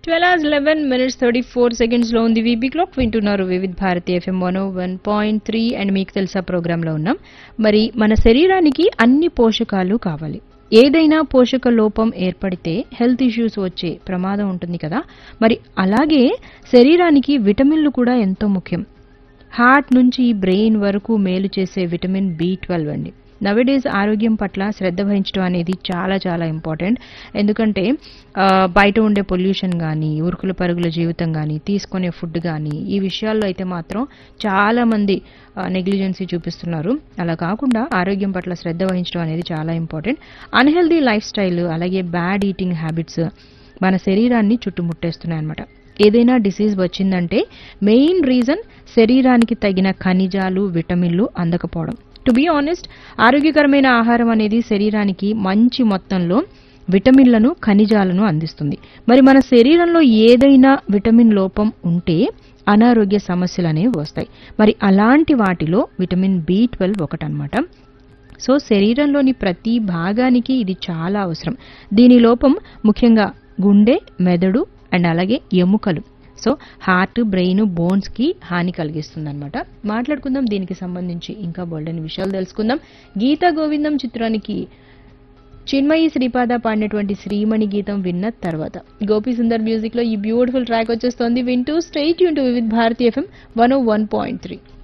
twelve hours eleven minutes thirty four సెకండ్స్లో ఉంది VB clock వింటున్నారు Vividh Bharati FM one one point three and మీకు తెలుసా ప్రోగ్రాంలో ఉన్నాం మరి మన శరీరానికి అన్ని పోషకాలు కావాలి ఏదైనా పోషక లోపం ఏర్పడితే హెల్త్ ఇష్యూస్ వచ్చే ప్రమాదం ఉంటుంది కదా మరి అలాగే శరీరానికి విటమిన్లు కూడా ఎంతో ముఖ్యం హార్ట్ నుంచి బ్రెయిన్ వరకు మేలు చేసే విటమిన్ బి ట్వెల్వ్ అండి నవడేస్ ఆరోగ్యం పట్ల శ్రద్ధ వహించడం అనేది చాలా చాలా ఇంపార్టెంట్ ఎందుకంటే ఆ, బయట ఉండే పొల్యూషన్ కానీ ఉరుకుల పరుగుల జీవితం కానీ తీసుకునే ఫుడ్ కానీ ఈ విషయాల్లో అయితే మాత్రం చాలా మంది నెగ్లిజెన్సీ చూపిస్తున్నారు అలా కాకుండా ఆరోగ్యం పట్ల శ్రద్ధ వహించడం అనేది చాలా ఇంపార్టెంట్ అన్హెల్దీ లైఫ్ స్టైల్ అలాగే బ్యాడ్ ఈటింగ్ హ్యాబిట్స్ మన శరీరాన్ని చుట్టుముట్టేస్తున్నాయి అనమాట ఏదైనా డిసీజ్ వచ్చిందంటే మెయిన్ రీజన్ శరీరానికి తగిన ఖనిజాలు విటమిన్లు అందకపోవడం టు బీ ఆనెస్ట్ ఆరోగ్యకరమైన ఆహారం అనేది శరీరానికి మంచి మొత్తంలో విటమిన్లను ఖనిజాలను అందిస్తుంది మరి మన శరీరంలో ఏదైనా విటమిన్ లోపం ఉంటే అనారోగ్య సమస్యలు అనేవి వస్తాయి మరి అలాంటి వాటిలో విటమిన్ బి ట్వెల్వ్ ఒకటనమాట సో శరీరంలోని ప్రతి భాగానికి ఇది చాలా అవసరం దీని లోపం ముఖ్యంగా గుండె మెదడు అండ్ అలాగే ఎముకలు సో హార్ట్ బ్రెయిన్ బోన్స్ కి హాని కలిగిస్తుంది అనమాట మాట్లాడుకుందాం దీనికి సంబంధించి ఇంకా బోల్డెన్ విషయాలు తెలుసుకుందాం గీతా గోవిందం చిత్రానికి చిన్మయి శ్రీపాద పాడినటువంటి శ్రీమణి గీతం విన్న తర్వాత గోపి సుందర్ మ్యూజిక్ లో ఈ బ్యూటిఫుల్ ట్రాక్ వచ్చేస్తోంది వింటూ స్టేట్ యూన్ to with Bharati FM one one point three